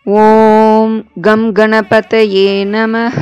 ஓம் come கணபதயே நமஹ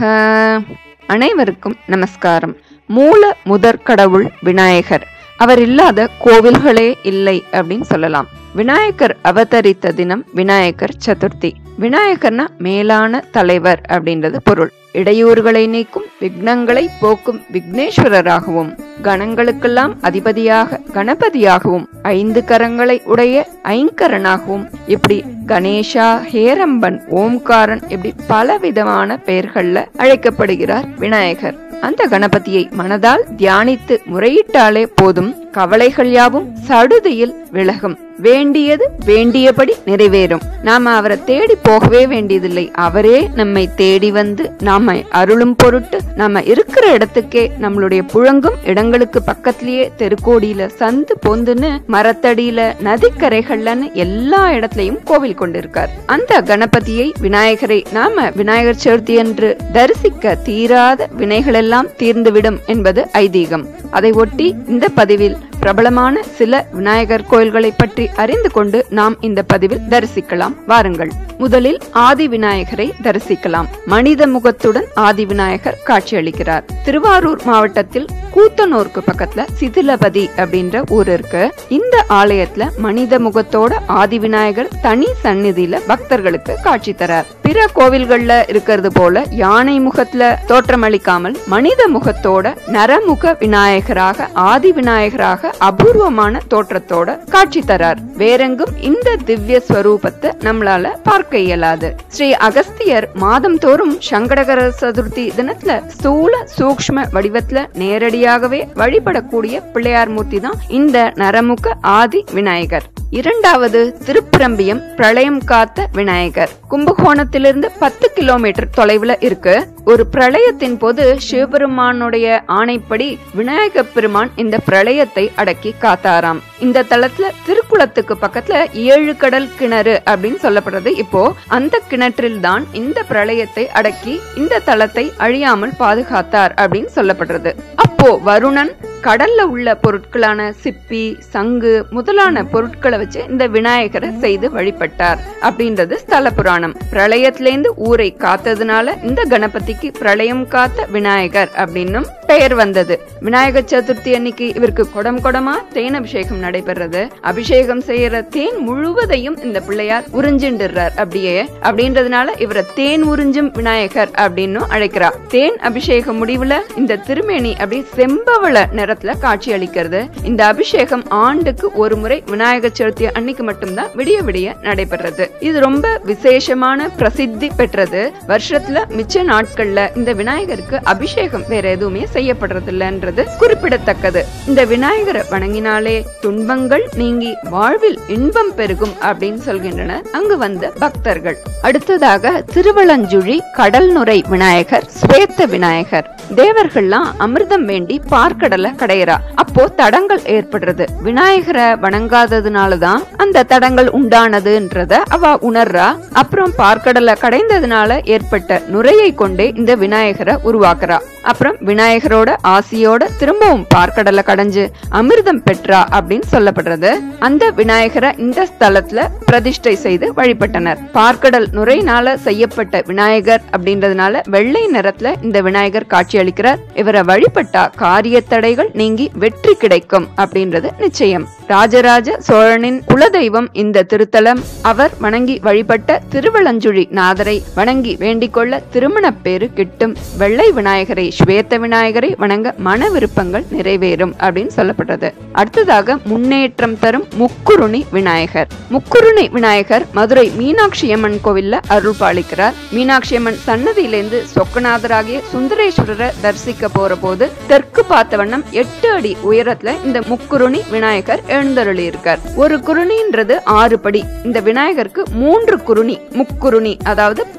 அனைவருக்கும் நமஸ்காரம் மூல முதற் கடவுள் விநாயகர் அவர் இல்லாத கோவில்களே இல்லை அப்படின்னு சொல்லலாம் விநாயகர் அவதரித்த தினம் விநாயகர் சதுர்த்தி விநாயகர்னா மேலான தலைவர் அப்படின்றது பொருள் இடையூறுகளை நீக்கும் விக்னங்களை போக்கும் விக்னேஸ்வரராகவும் கணங்களுக்கெல்லாம் அதிபதியாக கணபதியாகவும் ஐந்து கரங்களை உடைய ஐங்கரனாகவும் இப்படி கணேஷா ஹேரம்பன் ஓம்காரன் இப்படி பலவிதமான பெயர்கள்ல அழைக்கப்படுகிறார் விநாயகர் அந்த கணபதியை மனதால் தியானித்து முறையிட்டாலே போதும் கவலைகள் யாவும் சடுதியில் விலகும் வேண்டியது வேண்டியபடி நிறைவேறும் நாம அவரை தேடி போகவே வேண்டியதில்லை அவரே நம்மை தேடி வந்து நாம அருளும் பொருட்டு நாம இருக்கிற இடத்துக்கே நம்மளுடைய புழங்கும் இடங்களுக்கு பக்கத்திலேயே தெருக்கோடியில சந்து பொந்துன்னு மரத்தடியில நதிக்கரைகள்லன்னு எல்லா இடத்துலயும் கோவில் கொண்டிருக்கார் அந்த கணபதியை விநாயகரை நாம விநாயகர் சதுர்த்தி என்று தரிசிக்க தீராத வினைகள் எல்லாம் தீர்ந்துவிடும் என்பது ஐதீகம் அதை ஒட்டி இந்த பதிவில் பிரபலமான சில விநாயகர் கோயில்களை பற்றி அறிந்து கொண்டு நாம் இந்த பதிவில் தரிசிக்கலாம் வாருங்கள் முதலில் ஆதி விநாயகரை தரிசிக்கலாம் மனித முகத்துடன் ஆதி விநாயகர் காட்சியளிக்கிறார் திருவாரூர் மாவட்டத்தில் கூத்தனூருக்கு பக்கத்துல சிதிலபதி அப்படின்ற ஊர் இருக்கு இந்த ஆலயத்துல மனித முகத்தோட ஆதி விநாயகர் தனி சந்நிதியில பக்தர்களுக்கு காட்சி தரார் பிற கோவில்கள்ல இருக்கிறது போல யானை முகத்துல தோற்றமளிக்காமல் மனித முகத்தோட நரமுக விநாயகராக ஆதி விநாயகராக அபூர்வமான தோற்றத்தோட காட்சி தரார் வேறெங்கும் இந்த திவ்ய ஸ்வரூபத்தை நம்மளால பார்க்க இயலாது ஸ்ரீ அகஸ்தியர் மாதம் தோறும் சங்கடகர சதுர்த்தி தினத்துல ஸ்தூல சூக்ஷ்ம வடிவத்துல நேரடியாகவே வழிபடக்கூடிய பிள்ளையார் மூர்த்தி தான் இந்த நரமுக ஆதி விநாயகர் இரண்டாவது திருப்பிரம்பியம் பிரளயம் காத்த விநாயகர் கும்பகோணத்திலிருந்து பத்து கிலோமீட்டர் தொலைவுல இருக்கு ஒரு பிரளயத்தின் போது சிவபெருமானுடைய ஆணைப்படி விநாயக பெருமான் இந்த பிரளயத்தை அடக்கி காத்தாராம் இந்த தளத்துல திருக்குளத்துக்கு பக்கத்துல ஏழு கடல் கிணறு அப்படின்னு சொல்லப்படுறது இப்போ அந்த கிணற்றில் தான் இந்த பிரளயத்தை அடக்கி இந்த தளத்தை அழியாமல் பாதுகாத்தார் அப்படின்னு சொல்லப்படுறது அப்போ வருணன் கடல்ல உள்ள பொருட்களான சிப்பி சங்கு முதலான பொருட்களை வச்சு இந்த விநாயகரை செய்து வழிபட்டார் அப்படின்றது ஸ்தல புராணம் பிரளயத்திலேருந்து ஊரை காத்ததுனால இந்த கணபதிக்கு பிரளயம் காத்த விநாயகர் அப்படின்னும் பெயர் வந்தது விநாயகர் சதுர்த்தி அன்னைக்கு இவருக்கு கொடம் கொடமா தேன் அபிஷேகம் நடைபெறது அபிஷேகம் செய்யற தேன் முழுவதையும் இந்த பிள்ளையார் உறிஞ்சின்றார் அப்படியே அப்படின்றதுனால இவரை தேன் உறிஞ்சும் விநாயகர் அப்படின்னு அழைக்கிறார் தேன் அபிஷேகம் முடிவுல இந்த திருமேனி அப்படி செம்பவள நிறத்துல காட்சி அளிக்கிறது இந்த அபிஷேகம் ஆண்டுக்கு ஒரு முறை விநாயகர் சதுர்த்தி அன்னைக்கு மட்டும்தான் விடிய விடிய நடைபெறது இது ரொம்ப விசேஷமான பிரசித்தி பெற்றது வருஷத்துல மிச்ச நாட்கள்ல இந்த விநாயகருக்கு அபிஷேகம் வேற எதுவுமே செய்யப்படுறது இல்லன்றது குறிப்பிடத்தக்கது இந்த விநாயகரை வணங்கினாலே துன்பங்கள் நீங்கி வாழ்வில் இன்பம் பெருகும் அப்படின்னு சொல்கின்றனர் அங்கு வந்த பக்தர்கள் அடுத்ததாக திருவளஞ்சுழி கடல் நுரை விநாயகர் ஸ்வேத்த விநாயகர் தேவர்கள்லாம் அமிர்தம் வேண்டி பார்க்கடலை கடையறா அப்போ தடங்கள் ஏற்படுறது விநாயகரை வணங்காததுனாலதான் அந்த தடங்கள் உண்டானதுன்றத அவ உணர்றா அப்புறம் பார்க்கடலை கடைந்ததுனால ஏற்பட்ட நுரையை கொண்டே இந்த விநாயகரை உருவாக்குறா அப்புறம் விநாயகரோட ஆசியோட திரும்பவும் பார்க்கடலை கடைஞ்சு அமிர்தம் பெற்றா அப்படின்னு சொல்லப்படுறது அந்த விநாயகரை இந்த ஸ்தலத்துல பிரதிஷ்டை செய்து வழிபட்டனர் பார்க்கடல் நுரையினால செய்யப்பட்ட விநாயகர் அப்படின்றதுனால வெள்ளை நிறத்துல இந்த விநாயகர் காட்சி அளிக்கிறார் இவரை வழிபட்டா காரிய தடைகள் நீங்கி வெற்றி கிடைக்கும் அப்படின்றது நிச்சயம் ராஜராஜ சோழனின் குலதெய்வம் இந்த திருத்தலம் அவர் வணங்கி வழிபட்ட திருவளஞ்சுழி நாதரை வணங்கி வேண்டிக் கொள்ள திருமண பேரு கிட்டும் வெள்ளை விநாயகரை ஸ்வேத்த விநாயகரை வணங்க மன விருப்பங்கள் நிறைவேறும் அப்படின்னு சொல்லப்பட்டது அடுத்ததாக முன்னேற்றம் தரும் முக்குருணி விநாயகர் முக்குருணி விநாயகர் மதுரை மீனாட்சி அம்மன் கோவில்ல அருள் பாலிக்கிறார் மீனாட்சி அம்மன் சன்னதியிலிருந்து சொக்கநாதராகிய சுந்தரேஸ்வரரை தரிசிக்க போற போது தெற்கு பார்த்த வண்ணம் எட்டு அடி உயரத்துல இந்த முக்குருணி விநாயகர் எழுந்தருளி இருக்கார் ஒரு குருணின்றது ஆறு படி இந்த விநாயகருக்கு மூன்று குருணி முக்குருணி அதாவது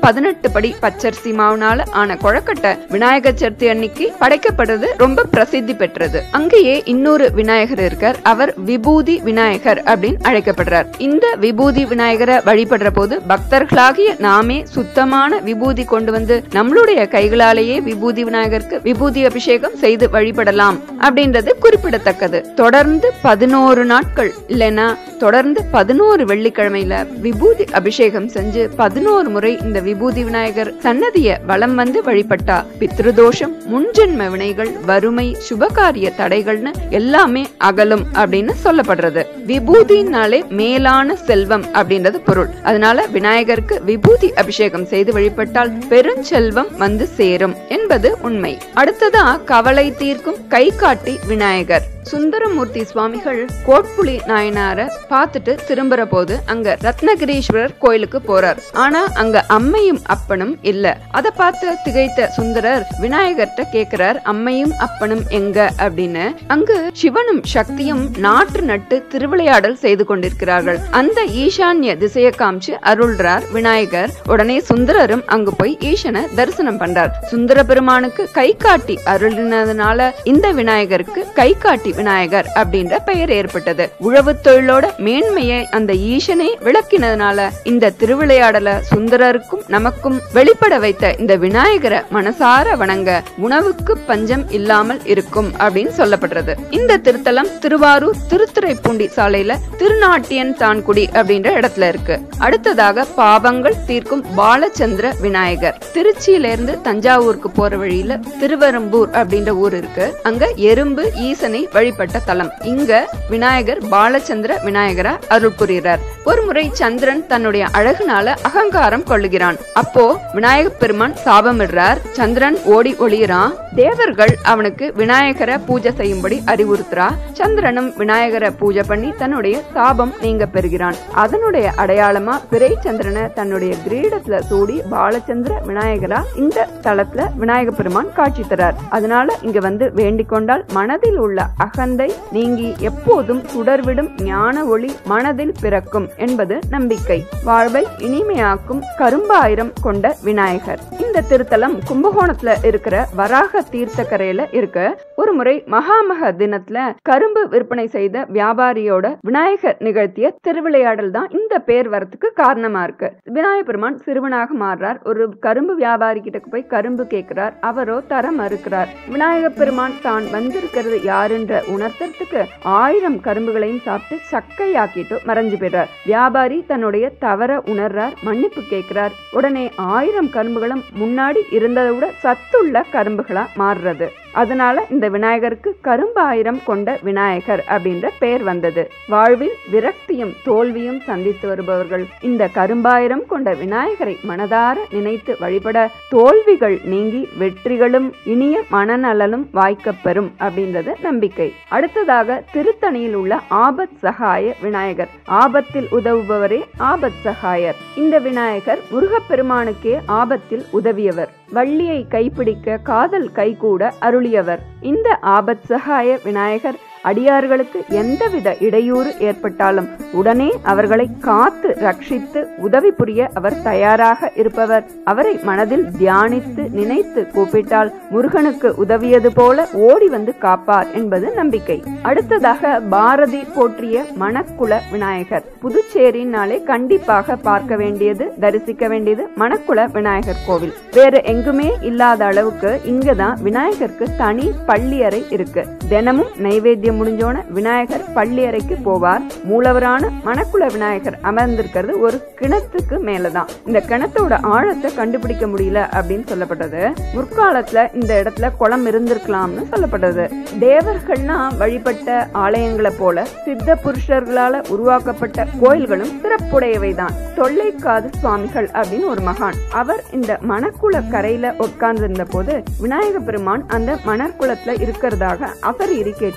பதினெட்டு படி பச்சரிசி மாவுனால ஆன கொழக்கட்டை விநாயகர் சதுர்த்தி அன்னைக்கு படைக்கப்படுறது ரொம்ப பிரசித்தி பெற்றது அங்கேயே இன்னொரு விநாயகர் இருக்கார் அவர் விபூதி விநாயகர் அப்படின்னு அழைக்கப்படுறார் இந்த விபூதி விநாயகரை வழிபடுற போது பக்தர்களாகிய நாமே சுத்தமான விபூதி கொண்டு வந்து நம்மளுடைய கைகளாலேயே விபூதி விநாயகருக்கு விபூதி அபிஷேகம் செய்து வழிபடலாம் அப்படின்றது குறிப்பிடத்தக்கது தொடர்ந்து பதினோரு நாட்கள் இல்லைன்னா தொடர்ந்து பதினோரு வெள்ளிக்கிழமையில விபூதி அபிஷேகம் செஞ்சு பதினோரு முறை இந்த விபூதி விநாயகர் சன்னதிய வலம் வந்து வழிபட்டா பித்ருதோஷம் முன்ஜென்ம வினைகள் வறுமை சுபகாரிய தடைகள்னு எல்லாமே அகலும் அப்படின்னு சொல்லப்படுறது விபூதினாலே மேலான செல்வம் அப்படின்றது பொருள் அதனால விநாயகருக்கு விபூதி அபிஷேகம் செய்து வழிபட்டால் பெருஞ்செல்வம் வந்து சேரும் என்பது உண்மை அடுத்ததா கவலை தீர்க்கும் கை காட்டி விநாயகர் சுந்தரமூர்த்தி சுவாமிகள் கோட்புலி நாயனார பார்த்துட்டு திரும்புற போது அங்க ரத்னகிரீஸ்வரர் கோயிலுக்கு போறார் ஆனா அங்க அம்மையும் அப்பனும் இல்ல அத பார்த்து திகைத்த சுந்தரர் விநாயகர்கிட்ட கேக்குறார் அம்மையும் அப்பனும் எங்க அப்படின்னு அங்கு சிவனும் சக்தியும் நாற்று நட்டு திருவிளையாடல் செய்து கொண்டிருக்கிறார்கள் அந்த ஈசான்ய திசையை காமிச்சு அருள்றார் விநாயகர் உடனே சுந்தரரும் அங்கு போய் ஈசனை தரிசனம் பண்றார் சுந்தர பெருமானுக்கு கை காட்டி அருளினதுனால இந்த விநாயகருக்கு கை காட்டி விநாயகர் அப்படின்ற பெயர் ஏற்பட்டது உழவு தொழிலோட மேன்மையை அந்த ஈசனே விளக்கினதுனால இந்த திருவிளையாடல சுந்தரருக்கும் நமக்கும் வெளிப்பட வைத்த இந்த விநாயகரை மனசார வணங்க உணவுக்கு பஞ்சம் இல்லாமல் இருக்கும் அப்படின்னு சொல்லப்படுறது இந்த திருத்தலம் திருவாரூர் திருத்துறைப்பூண்டி சாலையில திருநாட்டியன் தான்குடி அப்படின்ற இடத்துல இருக்கு அடுத்ததாக பாவங்கள் தீர்க்கும் பாலச்சந்திர விநாயகர் திருச்சியில இருந்து தஞ்சாவூருக்கு போற வழியில திருவரம்பூர் அப்படின்ற ஊர் இருக்கு அங்க எறும்பு ஈசனை வழிபட்ட தலம் இங்க விநாயகர் பாலச்சந்திர விநாயகரா அருள் புரிகிறார் ஒரு முறை சந்திரன் தன்னுடைய அழகுனால அகங்காரம் கொள்ளுகிறான் அப்போ விநாயக பெருமான் சாபமிடுறார் சந்திரன் ஓடி ஒளியிறான் தேவர்கள் அவனுக்கு விநாயகரை பூஜை செய்யும்படி அறிவுறுத்துறா சந்திரனும் விநாயகரை பூஜை பண்ணி தன்னுடைய சாபம் நீங்க பெறுகிறான் அதனுடைய அடையாளமா பிறை சந்திரனை தன்னுடைய கிரீடத்துல சூடி பாலச்சந்திர விநாயகரா இந்த தளத்துல விநாயக பெருமான் காட்சி தரார் அதனால இங்க வந்து வேண்டிக் கொண்டால் மனதில் உள்ள அகந்தை நீங்கி எப்போதும் சுடர்விடும் ஞான ஒளி மனதில் பிறக்கும் என்பது நம்பிக்கை வாழ்வை இனிமையாக்கும் கரும்பாயிரம் கொண்ட விநாயகர் இந்த திருத்தலம் கும்பகோணத்துல இருக்கிற வராக தீர்த்தக்கரையில இருக்கு ஒரு முறை மகாமக தினத்துல கரும்பு விற்பனை செய்த வியாபாரியோட விநாயகர் நிகழ்த்திய திருவிளையாடல் தான் இந்த பேர் வரத்துக்கு காரணமா இருக்கு விநாயகர் பெருமான் சிறுவனாக மாறுறார் ஒரு கரும்பு வியாபாரி கிட்ட போய் கரும்பு கேட்கிறார் அவரோ தர மறுக்கிறார் விநாயகர் பெருமான் தான் வந்திருக்கிறது யாருன்ற உணர்த்தறதுக்கு ஆயிரம் கரும்புகளையும் சாப்பிட்டு சக்கையாக்கிட்டு மறைஞ்சு போயிடுறார் வியாபாரி தன்னுடைய தவற உணர்றார் மன்னிப்பு கேட்கிறார் உடனே ஆயிரம் கரும்புகளும் முன்னாடி இருந்ததை விட சத்துள்ள கரும்புகளா மாறுறது அதனால இந்த விநாயகருக்கு கரும்பு ஆயிரம் கொண்ட விநாயகர் அப்படின்ற பெயர் வந்தது வாழ்வில் விரக்தியும் தோல்வியும் சந்தித்து வருபவர்கள் இந்த கரும்பாயிரம் கொண்ட விநாயகரை மனதார நினைத்து வழிபட தோல்விகள் நீங்கி வெற்றிகளும் இனிய மனநலனும் வாய்க்கப்பெறும் அப்படின்றது நம்பிக்கை அடுத்ததாக திருத்தணியில் உள்ள ஆபத் சகாய விநாயகர் ஆபத்தில் உதவுபவரே ஆபத் சகாயர் இந்த விநாயகர் முருகப்பெருமானுக்கே ஆபத்தில் உதவியவர் வள்ளியை கைப்பிடிக்க காதல் கைகூட அருளியவர் இந்த ஆபத் சகாய விநாயகர் அடியார்களுக்கு எந்தவித இடையூறு ஏற்பட்டாலும் உடனே அவர்களை காத்து ரட்சித்து உதவி புரிய அவர் தயாராக இருப்பவர் அவரை மனதில் தியானித்து நினைத்து கூப்பிட்டால் முருகனுக்கு உதவியது போல ஓடி வந்து காப்பார் என்பது நம்பிக்கை அடுத்ததாக பாரதி போற்றிய மணக்குள விநாயகர் புதுச்சேரினாலே கண்டிப்பாக பார்க்க வேண்டியது தரிசிக்க வேண்டியது மணக்குள விநாயகர் கோவில் வேற எங்குமே இல்லாத அளவுக்கு இங்கதான் விநாயகருக்கு தனி பள்ளியறை இருக்கு தினமும் நைவேத்தியம் முடிஞ்சோன விநாயகர் பள்ளி அறைக்கு போவார் மூலவரான மணக்குள விநாயகர் அமர்ந்திருக்கிறது ஒரு கிணத்துக்கு மேலதான் இந்த கிணத்தோட ஆழத்தை கண்டுபிடிக்க முடியல அப்படின்னு சொல்லப்பட்டது முற்காலத்துல இந்த இடத்துல குளம் இருந்திருக்கலாம்னு சொல்லப்பட்டது தேவர்கள்னா வழிபட்ட ஆலயங்களை போல சித்த புருஷர்களால உருவாக்கப்பட்ட கோயில்களும் சிறப்புடையவைதான் தொல்லைக்காது சுவாமிகள் அப்படின்னு ஒரு மகான் அவர் இந்த மணக்குள கரையில உட்கார்ந்து இருந்த போது விநாயக பெருமான் அந்த மணற்குளத்துல இருக்கிறதாக அசரீரி கேட்டது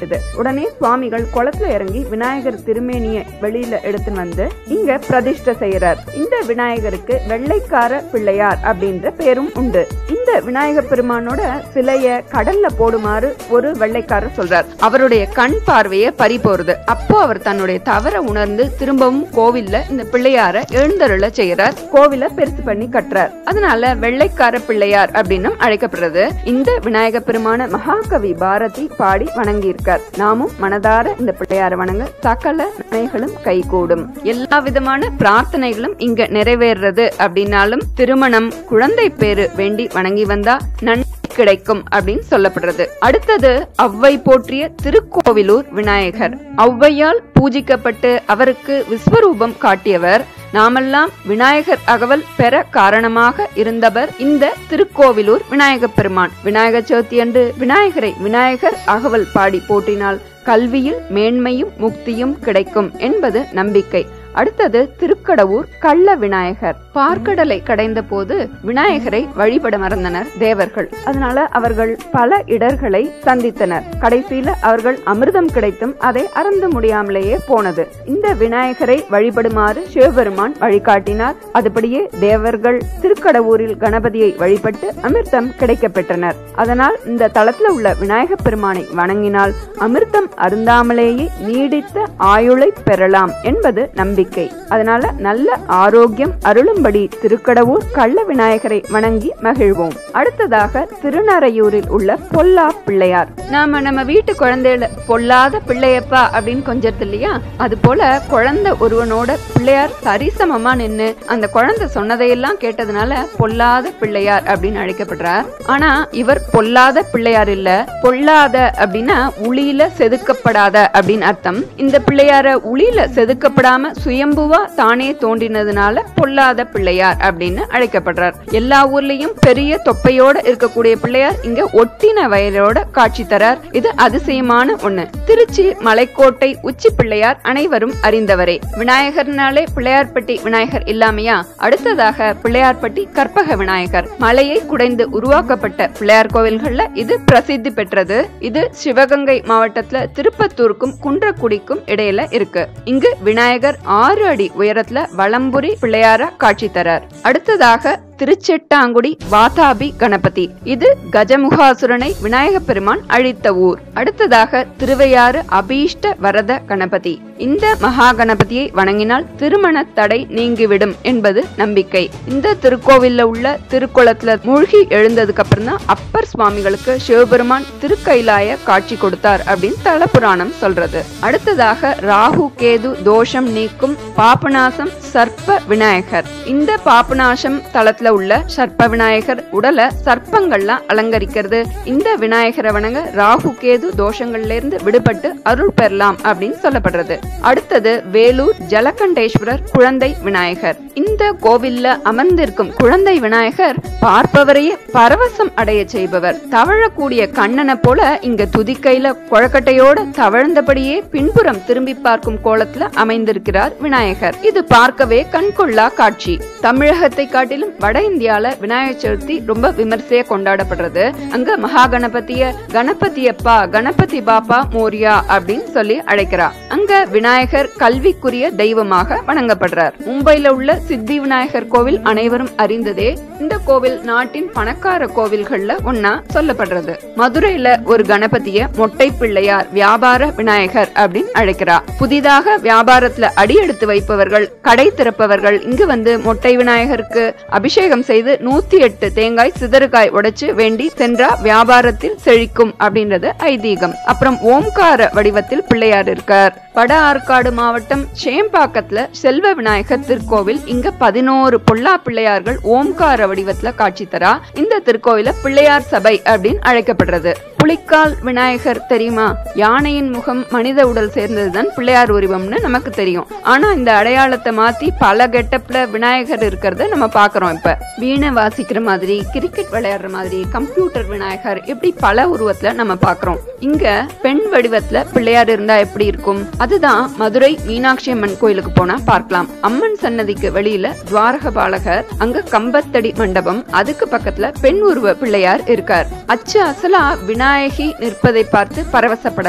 உடனே சுவாமிகள் குளத்துல இறங்கி விநாயகர் திருமேனிய வெளியில எடுத்துன்னு வந்து இங்க பிரதிஷ்டை செய்யறார் இந்த விநாயகருக்கு வெள்ளைக்கார பிள்ளையார் அப்படின்ற பேரும் உண்டு இந்த விநாயகர் பெருமானோட சிலைய கடல்ல போடுமாறு ஒரு வெள்ளைக்காரர் சொல்றார் அவருடைய கண் பார்வையை பறி போறது அப்போ அவர் தன்னுடைய தவற உணர்ந்து திரும்பவும் கோவில்ல இந்த பிள்ளையார எழுந்தருள செய்யறார் கோவில பெருசு பண்ணி கட்டுறார் அதனால வெள்ளைக்கார பிள்ளையார் அப்படின்னும் அழைக்கப்படுறது இந்த விநாயக பெருமான மகாகவி பாரதி பாடி வணங்கியிருக்கார் நாமும் மனதார இந்த பிள்ளையார வணங்க சகல நன்மைகளும் கைகூடும் எல்லா விதமான பிரார்த்தனைகளும் இங்க நிறைவேறது அப்படின்னாலும் திருமணம் குழந்தை பேரு வேண்டி வணங்கி வந்தா நன்மை கிடைக்கும் அப்படின்னு சொல்லப்படுறது அடுத்தது ஔவை போற்றிய திருக்கோவிலூர் விநாயகர் ஔவையால் பூஜிக்கப்பட்டு அவருக்கு விஸ்வரூபம் காட்டியவர் நாமெல்லாம் விநாயகர் அகவல் பெற காரணமாக இருந்தவர் இந்த திருக்கோவிலூர் விநாயகப் பெருமான் விநாயக சதுர்த்தி அன்று விநாயகரை விநாயகர் அகவல் பாடி போற்றினால் கல்வியில் மேன்மையும் முக்தியும் கிடைக்கும் என்பது நம்பிக்கை அடுத்தது திருக்கடவூர் கள்ள விநாயகர் பார்க்கடலை கடைந்த போது விநாயகரை வழிபட மறந்தனர் தேவர்கள் அதனால அவர்கள் பல இடர்களை சந்தித்தனர் கடைசியில அவர்கள் அமிர்தம் கிடைத்தும் அதை அறந்த முடியாமலேயே போனது இந்த விநாயகரை வழிபடுமாறு சிவபெருமான் வழிகாட்டினார் அதுபடியே தேவர்கள் திருக்கடவூரில் கணபதியை வழிபட்டு அமிர்தம் கிடைக்க பெற்றனர் அதனால் இந்த தளத்துல உள்ள விநாயக பெருமானை வணங்கினால் அமிர்தம் அருந்தாமலேயே நீடித்த ஆயுளை பெறலாம் என்பது நம்பிக்கை அதனால நல்ல ஆரோக்கியம் அருளும்படி திருக்கடவூர் கள்ள விநாயகரை வணங்கி மகிழ்வோம் அடுத்ததாக திருநறையூரில் உள்ள பொல்லா பிள்ளையார் நாம நம்ம வீட்டு குழந்தையில பொல்லாத பிள்ளையப்பா அப்படின்னு கொஞ்சது இல்லையா அது போல குழந்தை ஒருவனோட பிள்ளையார் சரிசமமா நின்னு அந்த குழந்தை சொன்னதையெல்லாம் கேட்டதுனால பொல்லாத பிள்ளையார் அப்படின்னு அழைக்கப்படுறார் ஆனா இவர் பொல்லாத பிள்ளையார் இல்ல பொல்லாத அப்படின்னா உளியில செதுக்கப்படாத அப்படின்னு அர்த்தம் இந்த பிள்ளையார உளியில செதுக்கப்படாம சுயம்புவா தானே தோன்றினதுனால பொல்லாத பிள்ளையார் அப்படின்னு அழைக்கப்படுறார் எல்லா ஊர்லயும் பெரிய தொப்பையோட இருக்கக்கூடிய பிள்ளையார் இங்க ஒட்டின வயலோட காட்சி தரார் இது அதிசயமான ஒண்ணு திருச்சி மலைக்கோட்டை உச்சி பிள்ளையார் அனைவரும் அறிந்தவரே விநாயகர்னாலே பிள்ளையார்பட்டி விநாயகர் இல்லாமையா அடுத்ததாக பிள்ளையார்பட்டி கற்பக விநாயகர் மலையை குடைந்து உருவாக்கப்பட்ட பிள்ளையார் கோவில்கள்ல இது பிரசித்தி பெற்றது இது சிவகங்கை மாவட்டத்துல திருப்பத்தூருக்கும் குன்றக்குடிக்கும் இடையில இருக்கு இங்கு விநாயகர் ஆறு அடி உயரத்துல வலம்புரி பிள்ளையார காட்சி தரார் அடுத்ததாக திருச்செட்டாங்குடி வாதாபி கணபதி இது கஜமுகாசுரனை விநாயக பெருமான் அழித்த ஊர் அடுத்ததாக திருவையாறு அபீஷ்ட வரத கணபதி இந்த மகா கணபதியை வணங்கினால் திருமண தடை நீங்கிவிடும் என்பது நம்பிக்கை இந்த திருக்கோவில்ல உள்ள திருக்குளத்துல மூழ்கி எழுந்ததுக்கு அப்புறம் தான் அப்பர் சுவாமிகளுக்கு சிவபெருமான் திருக்கைலாய காட்சி கொடுத்தார் அப்படின்னு தல புராணம் சொல்றது அடுத்ததாக ராகு கேது தோஷம் நீக்கும் பாபநாசம் சர்ப்ப விநாயகர் இந்த பாபநாசம் தளத்துல உள்ள சர்ப்ப விநாயகர் உடலை சர்ப்பங்கள்லாம் அலங்கரிக்கிறது இந்த விநாயகரை வணங்க ராகு கேது தோஷங்கள்ல இருந்து விடுபட்டு அருள் பெறலாம் அப்படின்னு சொல்லப்படுறது அடுத்தது வேலூர் ஜலகண்டேஸ்வரர் குழந்தை விநாயகர் இந்த கோவில்ல அமர்ந்திருக்கும் குழந்தை விநாயகர் பார்ப்பவரையே பரவசம் அடைய செய்பவர் தவழக்கூடிய கண்ணனை போல இங்க துதிக்கையில குழக்கட்டையோட தவழ்ந்தபடியே பின்புறம் திரும்பி பார்க்கும் கோலத்துல அமைந்திருக்கிறார் விநாயகர் இது பார்க்கவே கண்கொள்ளா காட்சி தமிழகத்தை காட்டிலும் வட இந்தியால விநாயகர் சதுர்த்தி ரொம்ப விமர்சையா கொண்டாடப்படுறது அங்க மகா கணபதிய கணபதியப்பா கணபதி பாப்பா மோரியா அப்படின்னு சொல்லி அழைக்கிறா அங்க விநாயகர் கல்விக்குரிய தெய்வமாக வணங்கப்படுறார் மும்பைல உள்ள சித்தி விநாயகர் கோவில் அனைவரும் அறிந்ததே இந்த கோவில் நாட்டின் பணக்கார கோவில்கள்ல ஒன்னா சொல்லப்படுறது மதுரையில ஒரு கணபதிய மொட்டை பிள்ளையார் வியாபார விநாயகர் அப்படின்னு அழைக்கிறா புதிதாக வியாபாரத்துல அடியெடுத்து வைப்பவர்கள் கடை திறப்பவர்கள் இங்கு வந்து மொட்டை விநாயகருக்கு அபிஷேகம் செய்து நூத்தி எட்டு தேங்காய் சிதறுகாய் உடைச்சு வேண்டி சென்றா வியாபாரத்தில் செழிக்கும் அப்படின்றது ஐதீகம் அப்புறம் ஓம்கார வடிவத்தில் பிள்ளையார் இருக்கார் வட ஆற்காடு மாவட்டம் சேம்பாக்கத்துல செல்வ விநாயகர் திருக்கோவில் இங்க பதினோரு பொல்லா பிள்ளையார்கள் ஓம்கார வடிவத்துல காட்சி தரா இந்த திருக்கோவில பிள்ளையார் சபை அப்படின்னு அழைக்கப்படுறது புலிக்கால் விநாயகர் தெரியுமா யானையின் முகம் மனித உடல் சேர்ந்ததுதான் பிள்ளையார் உருவம்னு நமக்கு தெரியும் ஆனா இந்த அடையாளத்தை மாத்தி பல கெட்டப்ல விநாயகர் இருக்கிறத நம்ம பாக்குறோம் இப்ப வீணை வாசிக்கிற மாதிரி கிரிக்கெட் விளையாடுற மாதிரி கம்ப்யூட்டர் விநாயகர் இப்படி பல உருவத்துல நம்ம பாக்குறோம் இங்க பெண் வடிவத்துல பிள்ளையார் இருந்தா எப்படி இருக்கும் அதுதான் மதுரை மீனாட்சி அம்மன் கோயிலுக்கு போனா பார்க்கலாம் அம்மன் சன்னதிக்கு வெளியில துவாரக பாலகர் அங்க கம்பத்தடி மண்டபம் அதுக்கு பக்கத்துல பெண் உருவ பிள்ளையார் இருக்கார் அச்சு அசலா விநாயகி நிற்பதை பார்த்து பரவசப்படலாம்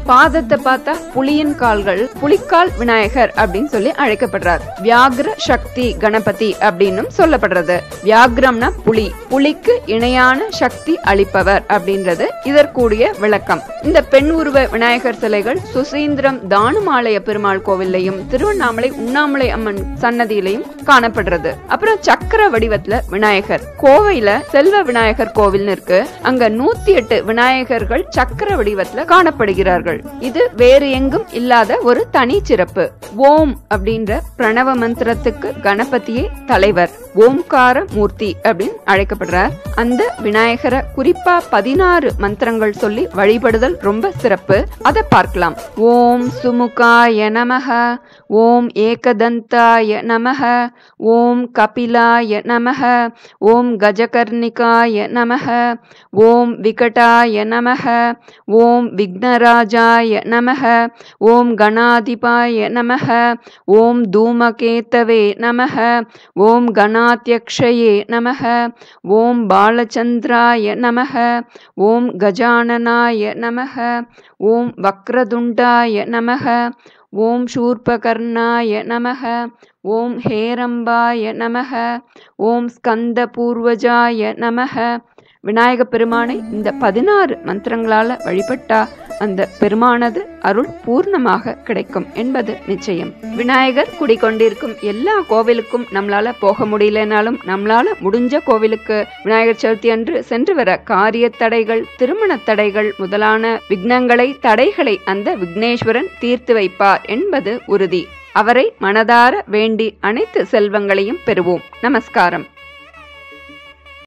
பாதத்தை பார்த்தா புலியின் கால்கள் புலிக்கால் விநாயகர் அப்படின்னு சொல்லி அழைக்கப்படுறார் வியாக்ர சக்தி கணபதி அப்படின்னும் சொல்லப்படுறது வியாக்ரம்னா புலி புலிக்கு இணையான சக்தி அளிப்பவர் அப்படின்றது இதற்குரிய விளக்கம் இந்த பெண் உருவ விநாயகர் சிலைகள் சுசீந்திரம் தானுமாலய பெருமாள் கோவில்லையும் திருவண்ணாமலை உண்ணாமலை அம்மன் சன்னதியிலையும் காணப்படுறது அப்புறம் சக்கர வடிவத்துல விநாயகர் கோவையில செல்வ விநாயகர் கோவில் இருக்கு அங்க நூத்தி எட்டு விநாயகர்கள் சக்கர வடிவத்துல காணப்படுகிறார்கள் இது வேறு எங்கும் இல்லாத ஒரு தனி சிறப்பு ஓம் அப்படின்ற பிரணவ மந்திரத்துக்கு கணபதியே தலைவர் ஓம்கார மூர்த்தி அப்படின்னு அழைக்கப்படுறார் அந்த விநாயகரை குறிப்பா பதினாறு மந்திரங்கள் சொல்லி வழிபடுதல் ரொம்ப சிறப்பு அதை பார்க்கலாம் ஓம் சுமுகாய நமக ஓம் ஏகதந்தாய நமக ஓம் கபிலாய நமக ஓம் கஜகர்ணிகாய நமக ஓம் விகடாய நமக ஓம் விக்னராஜாய நமக ஓம் கணாதிபாய நமக ஓம் தூமகேத்தவே நமக ஓம் கணாத்யக்ஷயே நமக ஓம் பாலச்சந்திராய நமக ஓம் கஜானனாய நமக ஓம் வக்ரதுண்டாய நமக ஓம் சூர்பகர்ணாய நமக ஓம் ஹேரம்பாய நமக ஓம் ஸ்கந்த பூர்வஜாய நமக விநாயக பெருமானை இந்த பதினாறு மந்திரங்களால வழிபட்டா அந்த பெருமானது அருள் பூர்ணமாக கிடைக்கும் என்பது நிச்சயம் விநாயகர் குடிக்கொண்டிருக்கும் எல்லா கோவிலுக்கும் நம்மளால போக முடியலனாலும் நம்மளால முடிஞ்ச கோவிலுக்கு விநாயகர் சதுர்த்தி அன்று சென்று வர காரிய தடைகள் திருமண தடைகள் முதலான விக்னங்களை தடைகளை அந்த விக்னேஸ்வரன் தீர்த்து வைப்பார் என்பது உறுதி அவரை மனதார வேண்டி அனைத்து செல்வங்களையும் பெறுவோம் நமஸ்காரம்